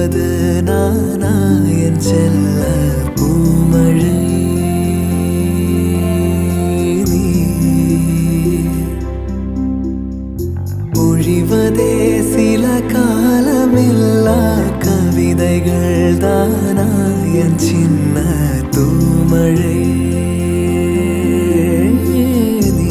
விழுவது நானா என் செல்ல பூமழை நீ பொழிவதே சில காலமில்லா கவிதைகள் தானா என் சின்ன தூமழை நீ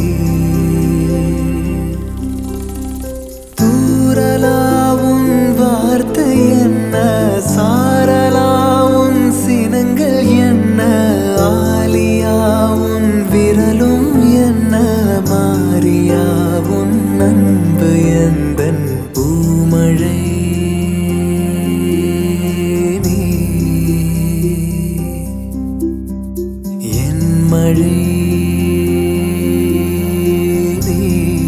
தூரலாவும் வார்த்தை என்ன சாரலாவும் சினங்கள் என்ன ஆலியாவும் விரலும் என்ன மாரியாவும் அன்பு எந்தன் பூமழை நீ என் மழை நீ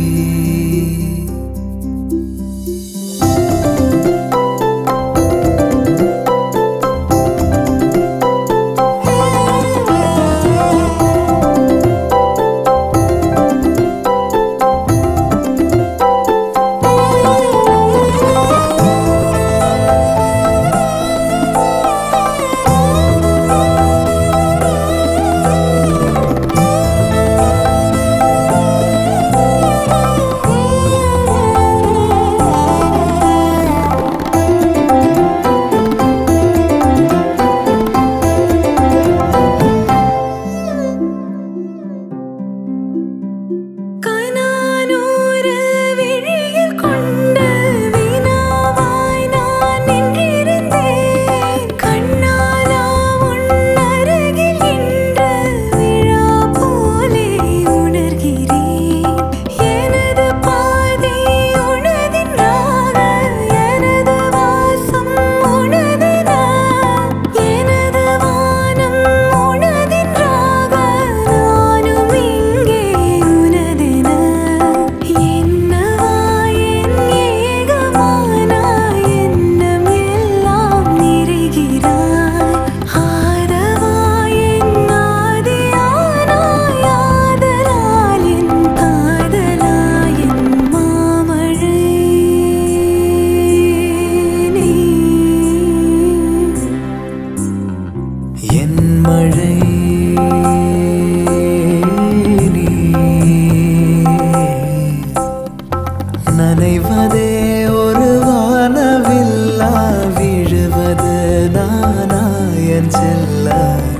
கனானூறு விழியில் கொண்ட வினாவாய் நான் நின்றிருந்தேன் கண்ணாலா உன் அருகில் இன்று விழா போலே உணர்கிறேன் எனது பாதை உனதின் ராக எனது வாசம் உனதின எனது வானம் உனதின் ராக நானும் இங்கே உனதென என்னவா என் ஏகமானாய் எண்ணம் எல்லாம் நிறைகிறாய் ஆதவா என் ஆதியானாய் ஆதலால் என் காதலாய் என் மாமழை நீ என் மழை நீ. நனைவதே ஒரு வானவில்லா விழுவது நானா என் செல்ல